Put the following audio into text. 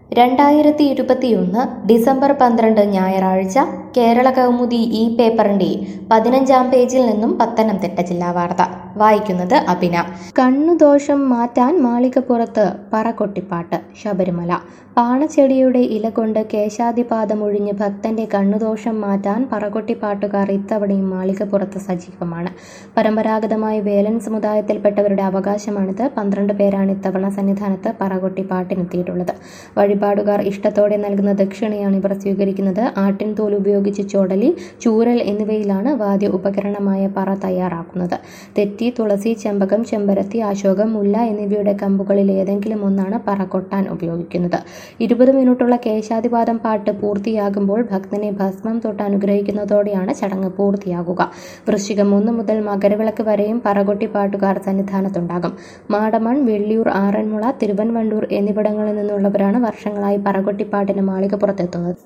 രണ്ടായിരത്തി ഇരുപത്തിയൊന്ന് ഡിസംബർ പന്ത്രണ്ട് ഞായറാഴ്ച കേരള കൗമുദി ഈ പേപ്പറിന്റെ പതിനഞ്ചാം പേജിൽ നിന്നും പത്തനംതിട്ട ജില്ലാ വാർത്ത വായിക്കുന്നത് അഭിന കണ്ണുദോഷം മാറ്റാൻ മാളികപ്പുറത്ത് പറകൊട്ടിപ്പാട്ട് ശബരിമല പാണച്ചെടിയുടെ ഇല കൊണ്ട് കേശാദിപാദമൊഴിഞ്ഞ് ഭക്തന്റെ കണ്ണുദോഷം മാറ്റാൻ പറകൊട്ടിപ്പാട്ടുകാർ ഇത്തവണയും മാളികപ്പുറത്ത് സജീവമാണ് പരമ്പരാഗതമായി വേലൻ സമുദായത്തിൽപ്പെട്ടവരുടെ അവകാശമാണിത് പന്ത്രണ്ട് പേരാണ് ഇത്തവണ സന്നിധാനത്ത് പറകൊട്ടിപ്പാട്ടിനെത്തിയിട്ടുള്ളത് വഴിപാടുകാർ ഇഷ്ടത്തോടെ നൽകുന്ന ദക്ഷിണയാണ് ഇവർ സ്വീകരിക്കുന്നത് ആട്ടിൻ തോൽ ഉപയോഗിച്ച് ചൊടലി ചൂരൽ എന്നിവയിലാണ് വാദ്യ ഉപകരണമായ പറ തയ്യാറാക്കുന്നത് തെറ്റി തുളസി ചെമ്പകം ചെമ്പരത്തി അശോകം മുല്ല എന്നിവയുടെ കമ്പുകളിൽ ഏതെങ്കിലും ഒന്നാണ് പറ കൊട്ടാൻ ഉപയോഗിക്കുന്നത് ഇരുപത് മിനിറ്റുള്ള കേശാദിപാദം പാട്ട് പൂർത്തിയാകുമ്പോൾ ഭക്തനെ ഭസ്മം തൊട്ട് അനുഗ്രഹിക്കുന്നതോടെയാണ് ചടങ്ങ് പൂർത്തിയാകുക വൃശ്ചികം ഒന്ന് മുതൽ മകരവിളക്ക് വരെയും പറകൊട്ടി പാട്ടുകാർ സന്നിധാനത്തുണ്ടാകും മാടമൺ വെള്ളിയൂർ ആറന്മുള തിരുവൻവണ്ടൂർ എന്നിവിടങ്ങളിൽ നിന്നുള്ളവരാണ് വർഷങ്ങളായി പറകൊട്ടിപ്പാട്ടിന് മാളികപ്പുറത്തെത്തുന്നത്